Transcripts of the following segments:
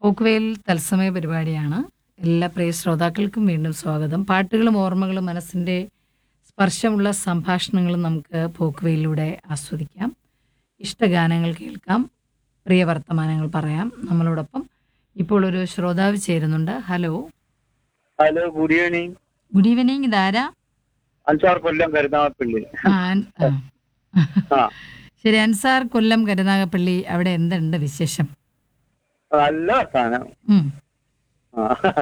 പോക്കുവെയിൽ തത്സമയ പരിപാടിയാണ് എല്ലാ പ്രിയ ശ്രോതാക്കൾക്കും വീണ്ടും സ്വാഗതം പാട്ടുകളും ഓർമ്മകളും മനസ്സിൻ്റെ സ്പർശമുള്ള സംഭാഷണങ്ങളും നമുക്ക് പോക്കുവെയിലൂടെ ആസ്വദിക്കാം ഇഷ്ടഗാനങ്ങൾ കേൾക്കാം പ്രിയ വർത്തമാനങ്ങൾ പറയാം നമ്മളോടൊപ്പം ഇപ്പോൾ ഒരു ശ്രോതാവ് ചേരുന്നുണ്ട് hello hello good evening good evening ഇതാരാ അഞ്ചാറ് കൊല്ലം കരുനാഗപ്പള്ളി ആ, അൻ- ആ. ആ ശരി അൻസാർ കൊല്ലം കരുനാഗപ്പള്ളി അവിടെ എന്തുണ്ട് വിശേഷം നല്ല വർത്താനം ഉം. ആ.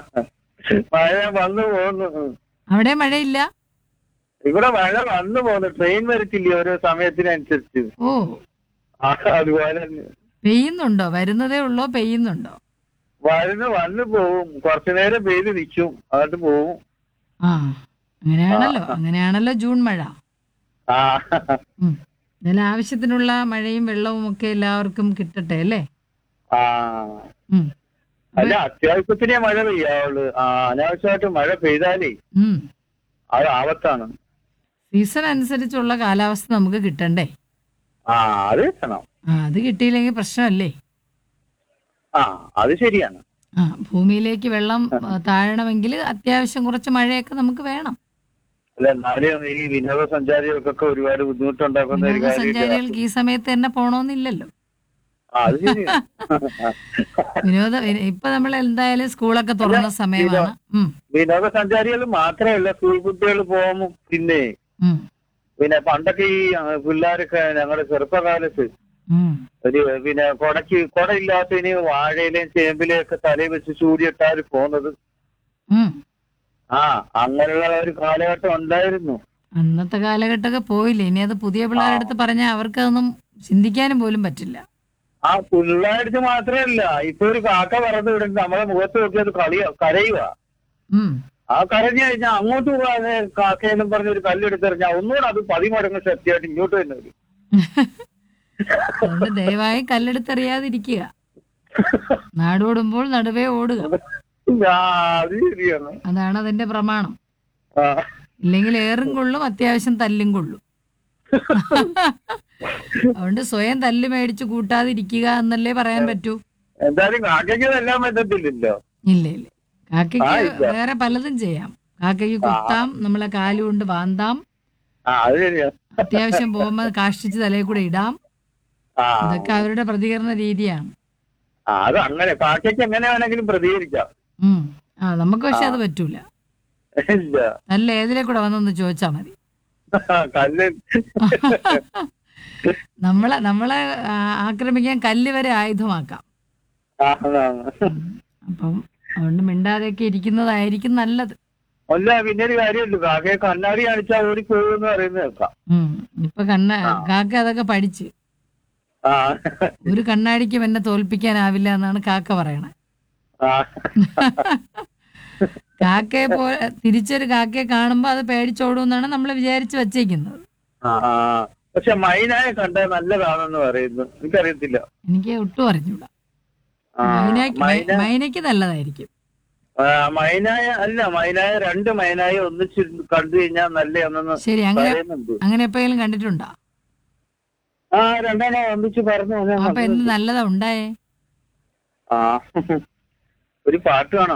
മഴ വന്നു പോകുന്നു ഉം. അവിടെ മഴയില്ല ഇവിടെ മഴ വന്നു പോകുന്നു ട്രെയിൻ വരത്തില്ലേ ഓരോ സമയത്തിനനുസരിച്ച് ഓ ആ, അതുപോലെ തന്നെ. പെയ്യുന്നുണ്ടോ വരുന്നതേ ഉള്ളോ പെയ്യുന്നുണ്ടോ വരുന്നു വന്നു പോവും കുറച്ചു നേരം പെയ്ത് നിൽക്കും എന്നിട്ട് പോവും ആ അങ്ങനെയാണല്ലോ അങ്ങനെയാണല്ലോ ജൂൺ മഴ ആ ഉം. എന്നാലും ആവശ്യത്തിനുള്ള മഴയും വെള്ളവും ഒക്കെ എല്ലാവർക്കും കിട്ടട്ടെ അല്ലേ ആ ഉം. അല്ല അത്യാവശ്യത്തിനേ മഴ പെയ്യാവുള്ളൂ ആ അനാവശ്യമായിട്ട് മഴ പെയ്താലേ ഉം. അത് ആപത്താണ് സീസൺ അനുസരിച്ചുള്ള കാലാവസ്ഥ നമുക്ക് കിട്ടണ്ടേ ആ അത് കിട്ടണം ആ അത് കിട്ടിയില്ലെങ്കിൽ പ്രശ്നമല്ലേ ആ അത് ശരിയാണ് ആ ഭൂമിയിലേക്ക് വെള്ളം ആ, താഴണമെങ്കിൽ അത്യാവശ്യം കുറച്ച് മഴയൊക്കെ നമുക്ക് വേണം അല്ല എന്നാലും ഈ വിനോദസഞ്ചാരികൾക്കൊക്കെ ഒരുപാട് ബുദ്ധിമുട്ടുണ്ടാക്കുന്ന ഒരു കാര്യം വിനോദസഞ്ചാരികൾക്ക് ഈ സമയത്ത് തന്നെ പോണോന്നില്ലല്ലോ ആ, അത് ശരിയാണ് വിനോദ ഇപ്പൊ നമ്മൾ എന്തായാലും സ്കൂളൊക്കെ തുറന്ന സമയമാണ് ഉം. വിനോദസഞ്ചാരികൾ മാത്രമല്ല സ്കൂൾ കുട്ടികൾ പോകും പിന്നെ ഉം. പിന്നെ പണ്ടൊക്കെ ഈ ആ, പിള്ളേരൊക്കെ ഞങ്ങളുടെ ചെറുപ്പകാലത്ത് ഉം. ഒരു പിന്നെ കൊടക്ക് കൊട ഇല്ലാത്തതിന് വാഴയിലെയും ചേമ്പിലെയും ഒക്കെ തലയിൽ വെച്ച് ചൂടിയിട്ടാണ് പോകുന്നത് ഉം. ആ അങ്ങനെയുള്ള ഒരു കാലഘട്ടം ഉണ്ടായിരുന്നു അന്നത്തെ കാലഘട്ടമൊക്കെ പോയില്ലേ ഇനി അത് പുതിയ പിള്ളേരുടെ അടുത്ത് പറഞ്ഞാൽ അവർക്കതൊന്നും ചിന്തിക്കാനും പോലും പറ്റില്ല ആ പിള്ളേർക്ക് മാത്രമല്ല ഇപ്പൊ ഒരു കാക്ക പറന്ന് വിടുന്നത് നമ്മളെ മുഖത്ത് നോക്കിയത് കളിയ കരയുക ഉം. ആ കരഞ്ഞു കഴിഞ്ഞാൽ അങ്ങോട്ട് പോകാതെ കാക്കയെന്നും പറഞ്ഞ ഒരു കല്ലെടുത്തെറിഞ്ഞാൽ ഒന്നുകൂടെ അത് പതിമടങ്ങ് ശക്തിയായിട്ട് ഇങ്ങോട്ട് തന്നെ വരും അതുകൊണ്ട് ദയവായി കല്ലെടുത്തെറിയാതിരിക്കുക നാടോടുമ്പോൾ നടുവേ ഓടുക ആ, അത് ശരിയാണ് അതാണ് അതിന്റെ പ്രമാണം ആ. ഇല്ലെങ്കിൽ ഏറും കൊള്ളും അത്യാവശ്യം തല്ലും കൊള്ളും അതുകൊണ്ട് സ്വയം തല്ല് മേടിച്ച് കൂട്ടാതിരിക്കുക എന്നല്ലേ പറയാൻ പറ്റൂ എന്തായാലും കാക്കയ്ക്ക് എല്ലാം പറ്റത്തില്ലല്ലോ ഇല്ല ഇല്ല ആ, കാക്കയ്ക്ക് ഇല്ല. വേറെ പലതും ചെയ്യാം കാക്കയ്ക്ക് കുത്താം നമ്മളെ കാലുകൊണ്ട് വാന്താം ആ അത് ശരിയാ അത്യാവശ്യം പോകുമ്പോൾ കാഷ്ടിച്ച് തലയിൽ കൂടെ ഇടാം ആ ഇതൊക്കെ അവരുടെ പ്രതികരണ രീതിയാണ് ആ, അത് അങ്ങനെ കാക്കയ്ക്ക് എങ്ങനെ വേണമെങ്കിലും പ്രതികരിക്കാം ഉം. ആ നമുക്ക് പക്ഷെ അത് പറ്റൂല ഇല്ല നല്ല ഏതിലെ കൂടെ വന്നൊന്ന് ചോദിച്ചാ മതി കല്ല് നമ്മളെ നമ്മളെ ആ, ആക്രമിക്കാൻ കല്ല് വരെ ആയുധമാക്കാം ആ, ആ. അപ്പം അതുകൊണ്ട് മിണ്ടാതെയൊക്കെ ഇരിക്കുന്നതായിരിക്കും നല്ലത് അല്ല പിന്നെ ഒരു കാര്യമുള്ളൂ കാക്കയെ കണ്ണാടി കാണിച്ചാൽ ഓടി പോകുമെന്ന് പറയുന്നത് കേൾക്കാം ഉം. ഇപ്പൊ കണ്ണ കാക്ക അതൊക്കെ പഠിച്ച് ആ ഒരു കണ്ണാടിക്കും എന്നെ തോൽപ്പിക്കാനാവില്ല എന്നാണ് കാക്ക പറയണേ ആ കാക്കയെ പോലെ തിരിച്ചൊരു കാക്കയെ കാണുമ്പോൾ അത് പേടിച്ചോടും എന്നാണ് നമ്മൾ വിചാരിച്ചു വച്ചേക്കുന്നത് ആ, ആ. പക്ഷെ മൈനായെ കണ്ടാൽ നല്ലതാണെന്ന് പറയുന്നു എനിക്കറിയത്തില്ല എനിക്ക് ഒട്ടും അറിഞ്ഞൂടാ ആ, മൈനയ്ക്ക് മൈന മൈനയ്ക്ക് നല്ലതായിരിക്കും ആ, മൈനായ അല്ല മൈനായ രണ്ട് മൈനായ ഒന്നിച്ച് കണ്ടു കഴിഞ്ഞാൽ നല്ലതാണെന്ന് ശരി അങ്ങനെ പറയുന്നുണ്ട് അങ്ങനെ എപ്പോഴും കണ്ടിട്ടുണ്ടോ ആ രണ്ടെണ്ണം ഒന്നിച്ച് പറഞ്ഞു ഞാൻ അപ്പൊ കണ്ടു. എന്ത് നല്ലതാ ഉണ്ടായേ ആ ഒരു പാട്ട് കാണാം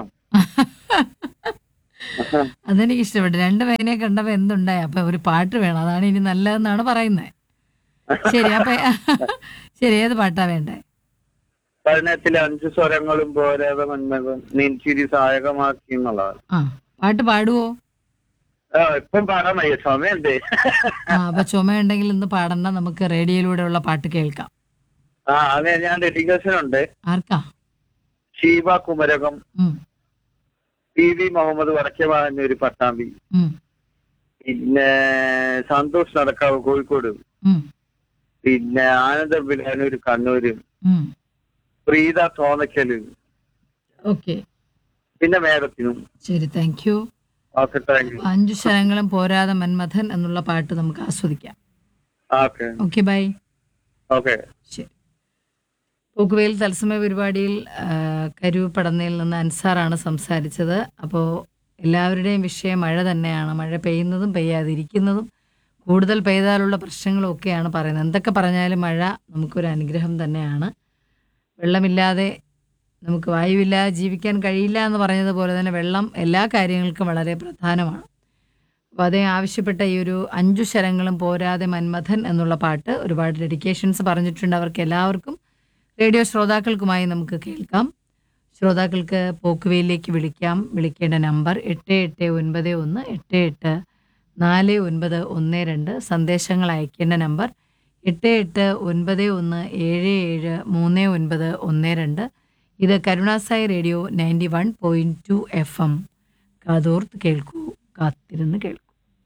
അതെനിക്ക് ഇഷ്ടപ്പെട്ടു രണ്ട് പേരെ കണ്ടപ്പോ എന്തുണ്ടായി അപ്പൊ ഒരു പാട്ട് വേണം അതാണ് ഇനി നല്ലതെന്നാണ് പറയുന്നത് ശരി അപ്പൊ ശരി ഏത് പാട്ടാ വേണ്ടേ പഠനത്തിലെ അഞ്ച് സ്വരങ്ങളും പോരാതെ മന്മകം നീൻചിരി സഹായകമാക്കി എന്നുള്ളതാണ് ആ പാട്ട് പാടുവോ ആ ഇപ്പം പാടാൻ വയ്യ സമയണ്ടേ ആ അപ്പൊ ചുമയുണ്ടെങ്കിൽ ഇന്ന് പാടണ്ട നമുക്ക് റേഡിയോയിലൂടെ ഉള്ള പാട്ട് കേൾക്കാം ആ അതെ ഞാൻ ഡെഡിക്കേഷൻ ഉണ്ട് ആർക്കാ ഷീബ കുമരകം ഉം, പി വി മുഹമ്മദ് വടക്കേവാങ്ങ ഒരു പട്ടാമ്പി ഉം, പിന്നെ സന്തോഷ് നടക്കാവ് കോഴിക്കോട് ഉം, പിന്നെ ആനന്ദ ബിലാനൂര് കണ്ണൂര് ഉം. പ്രീത തോന്നക്കല് ഓക്കെ പിന്നെ മേഡത്തിനും ശരി thank you okay thank you അഞ്ചു ശരങ്ങളും പോരാതെ മന്മഥൻ എന്നുള്ള പാട്ട് നമുക്ക് ആസ്വദിക്കാം ഓക്കെ ഓക്കെ ബൈ ഓക്കെ ശരി പോക്കുവെയിൽ തത്സമയ പരിപാടിയിൽ ആ, കരൂർ പടന്നയിൽ നിന്ന് അൻസാറാണ് സംസാരിച്ചത് അപ്പോൾ എല്ലാവരുടെയും വിഷയം മഴ തന്നെയാണ് മഴ പെയ്യുന്നതും പെയ്യാതിരിക്കുന്നതും കൂടുതൽ പെയ്താലുള്ള പ്രശ്നങ്ങളും ഒക്കെയാണ് പറയുന്നത് എന്തൊക്കെ പറഞ്ഞാലും മഴ നമുക്കൊരു അനുഗ്രഹം തന്നെയാണ് വെള്ളമില്ലാതെ നമുക്ക് വായുവില്ലാതെ ജീവിക്കാൻ കഴിയില്ല എന്ന് പറഞ്ഞതുപോലെ തന്നെ വെള്ളം എല്ലാ കാര്യങ്ങൾക്കും വളരെ പ്രധാനമാണ് അപ്പോൾ അതേ ആവശ്യപ്പെട്ട ഈ ഒരു അഞ്ചു ശരങ്ങളും പോരാതെ മന്മഥൻ എന്നുള്ള പാട്ട് ഒരുപാട് ഡെഡിക്കേഷൻസ് പറഞ്ഞിട്ടുണ്ട് അവർക്ക് എല്ലാവർക്കും റേഡിയോ ശ്രോതാക്കൾക്കുമായി നമുക്ക് കേൾക്കാം ശ്രോതാക്കൾക്ക് പോക്കുവയിലേക്ക് വിളിക്കാം വിളിക്കേണ്ട നമ്പർ എട്ട് എട്ട് ഒൻപത് ഒന്ന് എട്ട് എട്ട് നാല് ഒൻപത് ഒന്ന് രണ്ട് സന്ദേശങ്ങൾ അയക്കേണ്ട നമ്പർ എട്ട് എട്ട് ഒൻപത് ഒന്ന് ഏഴ് ഏഴ് മൂന്ന് ഒൻപത് ഒന്ന് രണ്ട് ഇത് Karunasai radio ninety one point two F M കാതോർത്ത് കേൾക്കൂ കാത്തിരുന്ന് കേൾക്കൂ